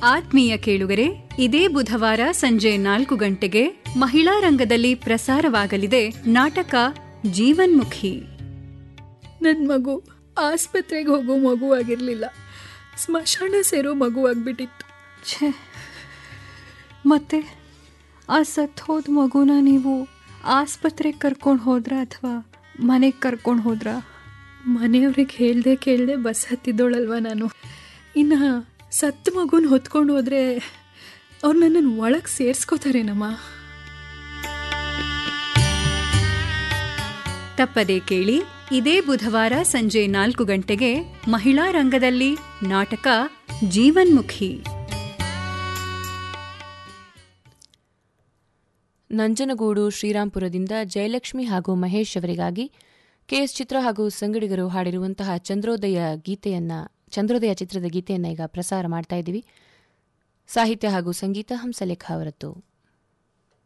ಆತ್ಮೀಯ ಕೇಳುಗರೆ ಇದೇ ಬುಧವಾರ ಸಂಜೆ ನಾಲ್ಕು ಗಂಟೆಗೆ ಮಹಿಳಾ ರಂಗದಲ್ಲಿ ಪ್ರಸಾರವಾಗಲಿದೆ ನಾಟಕ ಜೀವನ್ಮುಖಿ ನನ್ನ ಮಗು ಆಸ್ಪತ್ರೆಗೆ ಹೋಗೋ ಮಗುವಾಗಿರಲಿಲ್ಲ ಸ್ಮಶಾನ ಸೇರೋ ಮಗುವಾಗ್ಬಿಟ್ಟಿತ್ತು ಛೇ ಮತ್ತೆ ಆ ಸತ್ ಹೋದ ಮಗುನ ನೀವು ಆಸ್ಪತ್ರೆಗೆ ಕರ್ಕೊಂಡು ಹೋದ್ರ ಅಥವಾ ಮನೆಗೆ ಕರ್ಕೊಂಡು ಹೋದ್ರ ಮನೆಯವ್ರಿಗೆ ಹೇಳ್ದೆ ಕೇಳ್ದೆ ಬಸ್ ಹತ್ತಿದ್ದೋಳಲ್ವ ನಾನು ಇನ್ನು ಸತ್ತು ಮಗುನ ಹೊತ್ಕೊಂಡು ಹೋದ್ರೆ ಅವ್ರು ನನ್ನನ್ನು ಒಳಗೆ ಸೇರಿಸ್ಕೋತಾರೇನಮ್ಮ ತಪ್ಪದೇ ಕೇಳಿ ಇದೇ ಬುಧವಾರ ಸಂಜೆ ನಾಲ್ಕು ಗಂಟೆಗೆ ಮಹಿಳಾ ರಂಗದಲ್ಲಿ ನಾಟಕ ಜೀವನ್ಮುಖಿ ನಂಜನಗೂಡು ಶ್ರೀರಾಂಪುರದಿಂದ ಜಯಲಕ್ಷ್ಮಿ ಹಾಗೂ ಮಹೇಶ್ ಅವರಿಗಾಗಿ ಕೆಎಸ್ ಚಿತ್ರ ಹಾಗೂ ಸಂಗಡಿಗರು ಹಾಡಿರುವಂತಹ ಚಂದ್ರೋದಯ ಗೀತೆಯನ್ನ ಚಂದ್ರೋದಯ ಚಿತ್ರದ ಗೀತೆಯನ್ನ ಈಗ ಪ್ರಸಾರ ಮಾಡ್ತಾ ಇದ್ದೀವಿ ಸಾಹಿತ್ಯ ಹಾಗೂ ಸಂಗೀತ ಹಂಸಲೇಖ ಅವರದ್ದು